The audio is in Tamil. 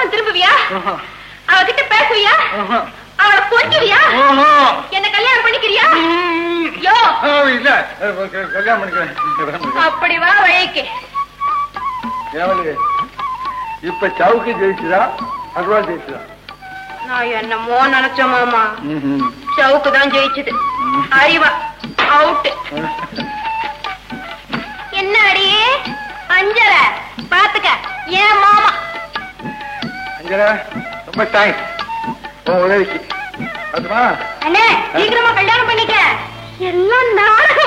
பக்கம் திரும்புவியா ஆஹா. அவகிட்ட பேசுவியா ஆஹா. அவளை கொஞ்சுவியா ஆஹா. என்ன கல்யாணம் பண்ணிக்கிறியா ம். யோ ஆ, இல்ல அஹ், க- கல்யாணம் பண்ணிக்கிறேன் கல்யாணம் பண்ணிக்கிறேன். அப்படி வா வழிக்கு ஏவலி, இப்ப சவுக்கு ஜெயிச்சுதா அருவா ஜெயிச்சுதா நான் என்னமோ நினைச்சேன் மாமா ம்ஹும். சவுக்கு தான் ஜெயிச்சது அறிவா அவுட் என்ன அடியே அஞ்சல பாத்துக்க ஏன் மாமா அஞ்சனா ரொம்ப தேங்க்ஸ் உன் உதவிக்கு அதுமா அண்ணே சீக்கிரமா கல்யாணம் பண்ணிக்க எல்லாம் நாடகம்